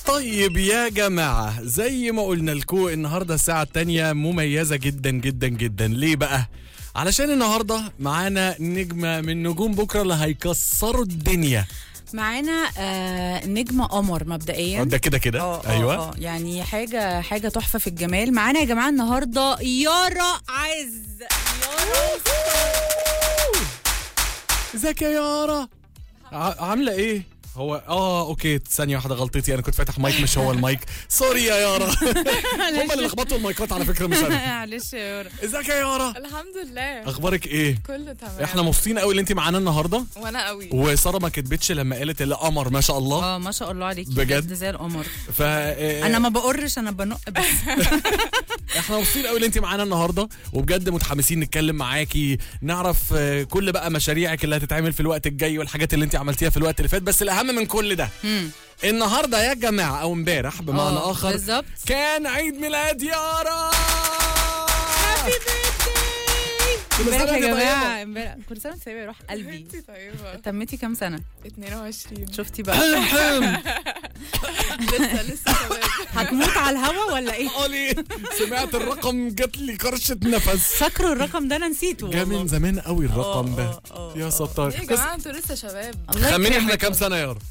طيب يا جماعة زي ما قلنا لكم النهاردة الساعة التانية مميزة جدا جدا جدا ليه بقى؟ علشان النهاردة معانا نجمة من نجوم بكرة اللي هيكسروا الدنيا معانا آه نجمة قمر مبدئيا ده كده كده اه ايوه اه يعني حاجة حاجة تحفة في الجمال معانا يا جماعة النهاردة يارا عز يارا ازيك يا يارا ع- عاملة ايه؟ هو اه اوكي ثانية واحدة غلطتي انا كنت فاتح مايك مش هو المايك سوري يا يارا هم اللي لخبطوا المايكات على فكرة مش انا معلش يا يارا ازيك يا يارا؟ الحمد لله اخبارك ايه؟ كله تمام احنا مبسوطين قوي ان انت معانا النهارده وانا قوي وساره ما كدبتش لما قالت اللي قمر ما شاء الله اه ما شاء الله عليكي بجد؟ زي القمر ف انا ما بقرش انا بنق بس احنا مبسوطين قوي ان انت معانا النهارده وبجد متحمسين نتكلم معاكي نعرف آه، كل بقى مشاريعك اللي هتتعمل في الوقت الجاي والحاجات اللي انت عملتيها في الوقت اللي فات بس الاهم من كل ده مم. النهارده يا جماعه او امبارح بمعنى اه، اخر بالظبط كان عيد ميلاد يارا كل امبارح سنة يا وانت جماعة امبارح كل سنة وانت طيبة يا روح قلبي انتي طيبه تميتي كام سنة 22 شفتي بقى حلم حلم لسه لسه شباب هتموت على الهوا ولا ايه قولي سمعت الرقم جات لي كرشه نفس فاكروا الرقم ده انا نسيته جا من والله زمان قوي الرقم اه، ده اه، اه، يا اه. ستار يا بس جماعه انتوا لسه شباب الله خمني احنا يكرمك. كام سنه يا يارا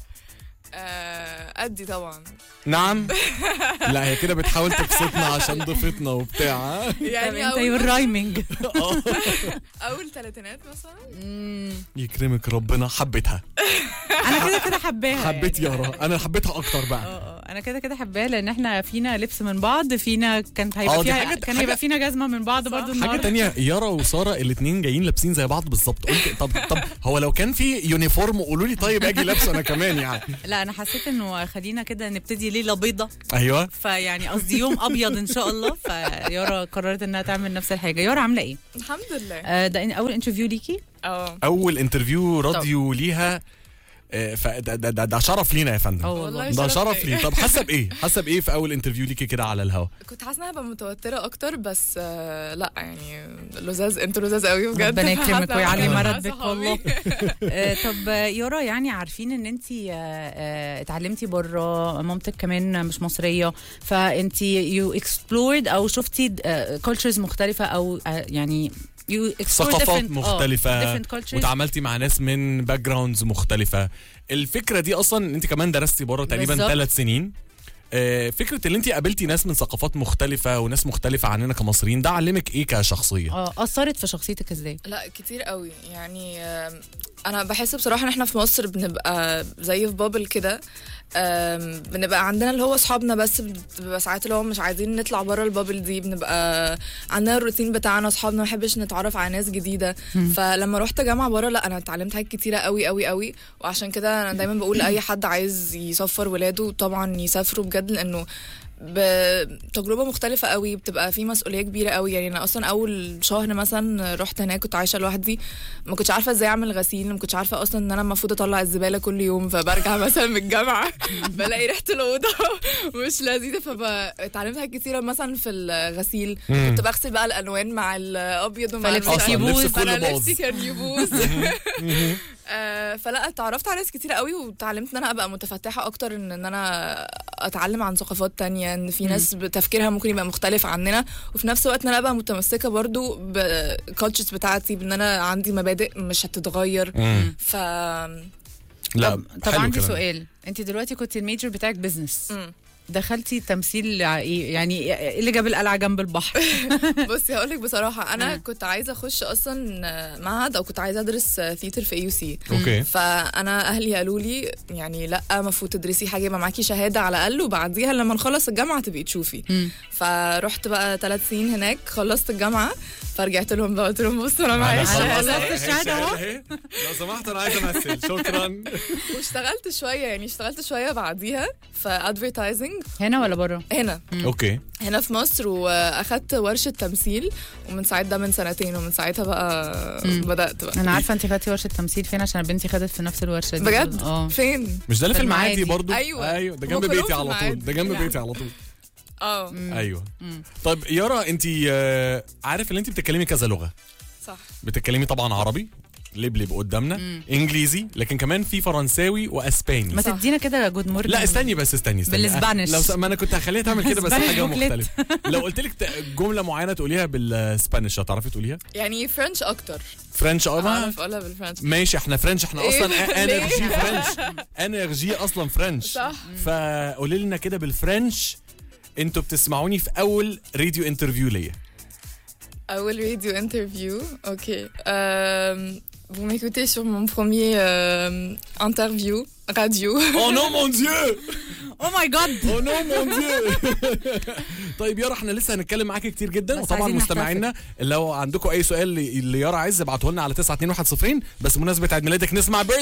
آه قدي طبعا نعم لا هي كده بتحاول تبسطنا عشان ضيفتنا وبتاع ها؟ طب يعني انت اول والرايمنج آه. اول ثلاثينات مثلا يكرمك ربنا حبيتها انا كده كده حباها حبيت يعني. يارا انا حبيتها اكتر اه بقى اه انا كده كده حباها لان احنا فينا لبس من بعض فينا كانت اه، هيبقى دي فيها حاجة- كان حاجة- هيبقى فينا جزمه من بعض برضو حاجه النهارده تانية يارا وساره الاتنين جايين لابسين زي بعض بالظبط قلت طب طب هو لو كان في يونيفورم قولوا لي طيب اجي لابسه انا كمان يعني لا انا حسيت انه خلينا كده نبتدي ليله بيضه ايوه فيعني قصدي يوم ابيض ان شاء الله فيارا قررت انها تعمل نفس الحاجه يارا عامله ايه الحمد لله آه ده اول انترفيو ليكي اه اول انترفيو راديو ليها آه، فده ده, ده, ده شرف لينا يا فندم اه والله والله ده شرف شرف ليا. لي طب حسب ايه حسب ايه في اول انترفيو ليكي كده على الهوا كنت حاسه انها هبقى متوتره اكتر بس آه لا يعني لزاز انتوا لزاز قوي بجد ربنا يكرمك حاسة ويعلي مع مرتبك صحابي. والله آه، طب آه، يارا يعني عارفين ان انت اتعلمتي بره مامتك كمان مش مصريه فانت يو اكسبلورد او شفتي كولتشرز مختلفه او آه، يعني يو ثقافات مختلفة كولتشرز وتعاملتي مع ناس من باك جراوندز مختلفة الفكرة دي اصلا انت كمان درستي بره تقريبا بالظبط. ثلاث سنين آه، فكرة اللي انت قابلتي ناس من ثقافات مختلفة وناس مختلفة عننا كمصريين ده علمك ايه كشخصية؟ اه اثرت في شخصيتك ازاي لا كتير قوي يعني آم، انا بحس بصراحه ان احنا في مصر بنبقى زي في بابل كده آم، بنبقى عندنا اللي هو اصحابنا بس بنبقى ساعات اللي هو مش عايزين نطلع بره البابل دي بنبقى عندنا الروتين بتاعنا اصحابنا ما بنحبش نتعرف على ناس جديده فلما رحت جامعه بره لا انا اتعلمت حاجات كتيره قوي قوي قوي وعشان كده انا دايما بقول لاي حد عايز يسفر ولاده طبعا يسافروا بجد لانه بتجربه مختلفه قوي بتبقى في مسؤوليه كبيره قوي يعني انا اصلا اول شهر مثلا رحت هناك كنت عايشه لوحدي ما كنتش عارفه ازاي اعمل غسيل ما كنتش عارفه اصلا ان انا المفروض اطلع الزباله كل يوم فبرجع مثلا من الجامعه بلاقي ريحه الاوضه مش لذيذه فاتعلمت حاجات كتيره مثلا في الغسيل مم. كنت بغسل بقى الالوان مع الابيض ومع فلبسك المش عارفة- يبوظ. اللبس كله فانا باظ. لبسي كان يبوظ آه، فلا اتعرفت على ناس كتير قوي وتعلمت ان انا ابقى متفتحه اكتر ان ان انا اتعلم عن ثقافات تانية ان في ناس تفكيرها ممكن يبقى مختلف عننا وفي نفس الوقت ان انا ابقى متمسكه برضو بالكالتشرز بتاعتي بان انا عندي مبادئ مش هتتغير مم. ف لا طب, طب حلو عندي الكلام ده. سؤال انت دلوقتي كنت الميجر بتاعك بزنس مم. دخلتي تمثيل ع- ايه يعني ايه اللي جاب القلعه جنب البحر بصي هقول لك بصراحه انا مم. كنت عايزه اخش اصلا معهد او كنت عايزه ادرس ثياتر في اي يو سي اوكي فانا اهلي قالوا لي يعني لا المفروض تدرسي حاجه يبقى معاكي شهاده على الاقل وبعديها لما نخلص الجامعه تبقي تشوفي مم. فرحت بقى ثلاث سنين هناك خلصت الجامعه فرجعت لهم بقى قلت لهم بصوا انا معايا أنا خلاص. الشهاده خلصت الشهادة أهو. أهي. لو سمحت انا عايز امثل شكرا واشتغلت شويه يعني اشتغلت شويه بعديها في ادفرتايزنج هنا ولا بره هنا اوكي هنا في مصر واخدت ورشه تمثيل ومن ساعتها ده من سنتين ومن ساعتها بقى مم. بدات بقى انا عارفه انت خدتي ورشه تمثيل فين عشان بنتي خدت في نفس الورشه دي بجد اه فين مش ده اللي في في المعادي المعادي. برضو أيوة. ايوه ده هما جنب كلهم بيتي في على طول المعادي. ده جنب لا. بيتي على طول اه ايوه مم. طب يارا انت آه، عارف ان انت بتتكلمي كذا لغه صح بتتكلمي طبعا عربي لبلب قدامنا انجليزي لكن كمان في فرنساوي واسباني ما صح. تدينا كده جود مورنينج لا استني بس استني استني بالإسبانيش. لو س... ما انا كنت هخليها تعمل كده بس إسبانيش حاجه بوكليت. مختلفه لو قلت لك ت- جمله معينه تقوليها بالسبانيش هتعرفي تقوليها يعني فرنش اكتر فرنش اه اعرف اقولها بالفرنش ماشي احنا فرنش احنا إيه؟ اصلا ليه؟ انرجي فرنش انرجي اصلا فرنش صح فقولي لنا كده بالفرنش انتوا بتسمعوني في اول راديو انترفيو ليا اول راديو انترفيو اوكي euh, vous m'écoutez sur mon premier euh, interview radio او نو مون ديو او ماي جاد او نو مون ديو طيب يارا احنا لسه هنتكلم معاكي كتير جدا بس وطبعا عايزين مستمعينا لو عندكم اي سؤال ل- ليارا عز ابعتوه لنا على 92110 بس بمناسبه عيد ميلادك نسمع بيرث